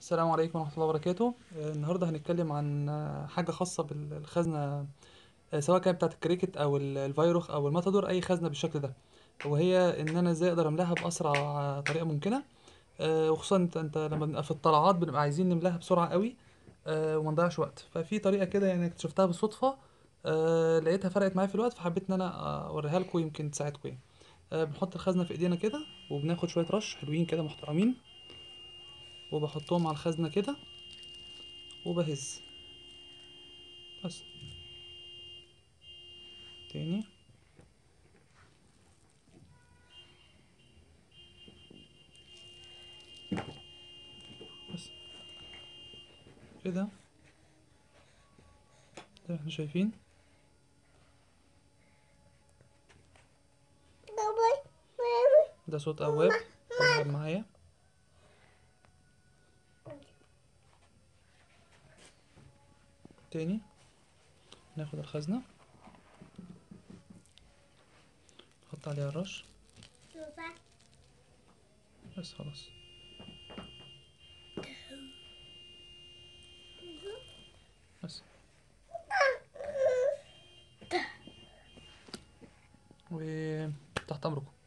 السلام عليكم ورحمة الله وبركاته آه، النهاردة هنتكلم عن آه، حاجة خاصة بالخزنة آه، سواء كانت بتاعة الكريكت أو ال- الفايروخ أو الماتادور أي خزنة بالشكل ده وهي إن أنا إزاي أقدر أملاها بأسرع آه، طريقة ممكنة آه، وخصوصا أنت أنت لما بنبقى في الطلعات بنبقى عايزين نملاها بسرعة قوي آه، وما نضيعش وقت ففي طريقة كده يعني اكتشفتها بالصدفة آه، لقيتها فرقت معايا في الوقت فحبيت إن أنا آه، أوريها لكم يمكن تساعدكم يعني آه، بنحط الخزنة في إيدينا كده وبناخد شوية رش حلوين كده محترمين وبحطهم على الخزنة كده وبهز بس تاني بس كده زي ما احنا شايفين ده صوت قواب بيلعب معايا تاني ناخد الخزنة نحط عليها الرش بس خلاص بس وتحت أمركم